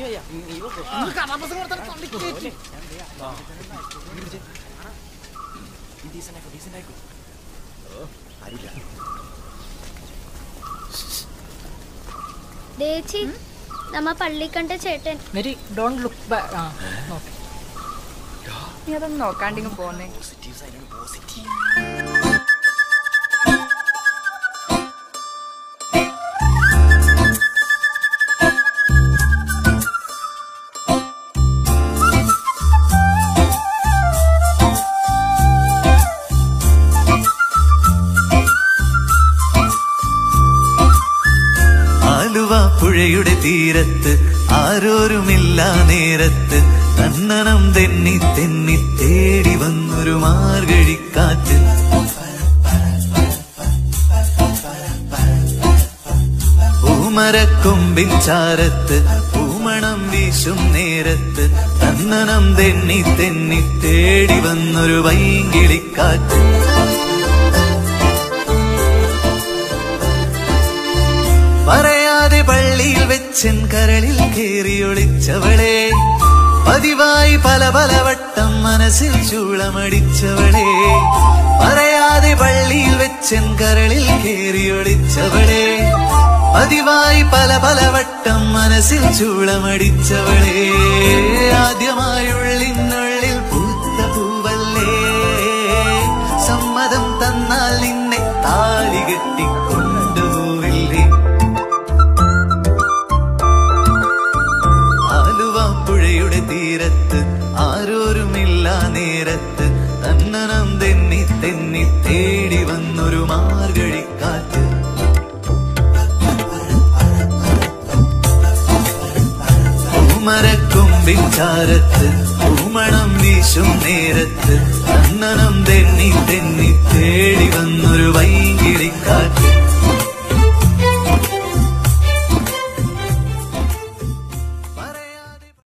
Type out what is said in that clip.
ചേച്ചി നമ്മ പള്ളി കണ്ട ചേട്ടൻ മെരി ഡോണ്ട് ലുക്ക് ബാക്ക് ആ ഓക്കെ നീ അതൊന്നും നോക്കാണ്ടിങ്ങ് പോന്നേ ആലുവ പുഴയുടെ തീരത്ത് ആരോരുമില്ല നേരത്ത് തന്നണം തെന്നി തെന്നി തേടി വന്നൊരു മാർഗഴിക്കാറ്റ് പൂമരക്കൊമ്പിൻ ചാരത്ത് പൂമണം വീശും നേരത്ത് തന്നണം തെന്നി തെന്നി തേടി വന്നൊരു വൈകിളിക്കാറ്റ് പറയാതെ പള്ളിയിൽ വെച്ചൻ കരളിൽ കേറി ഒളിച്ചവളെ പതിവായി പല പല വട്ടം മനസ്സിൽ ചൂളമടിച്ചവളെ പറയാതെ പള്ളിയിൽ വെച്ചൻ കരളിൽ കേറി ഒളിച്ചവളെ പതിവായി പല പല വട്ടം മനസ്സിൽ ചൂളമടിച്ചവളെ ആദ്യമായുള്ളിനുള്ളിൽ പൂത്ത പൂവല്ലേ സമ്മതം തന്നാൽ നിന്നെ താലി കെട്ടിക്കൊണ്ടുപോവില്ലേ ആലുവ പുഴയുടെ തീരത്ത് ആരോരുമില്ല നേരത്ത് തന്നനം തെന്നി തെന്നി തേടി വന്നൊരു മാർഗഴിക്കാറ്റ് പൂമരക്കൊമ്പിൻ ചാരത്ത് പൂമണം വീശും നേരത്ത് തന്നനം തെന്നി തെന്നി തേടി വന്നു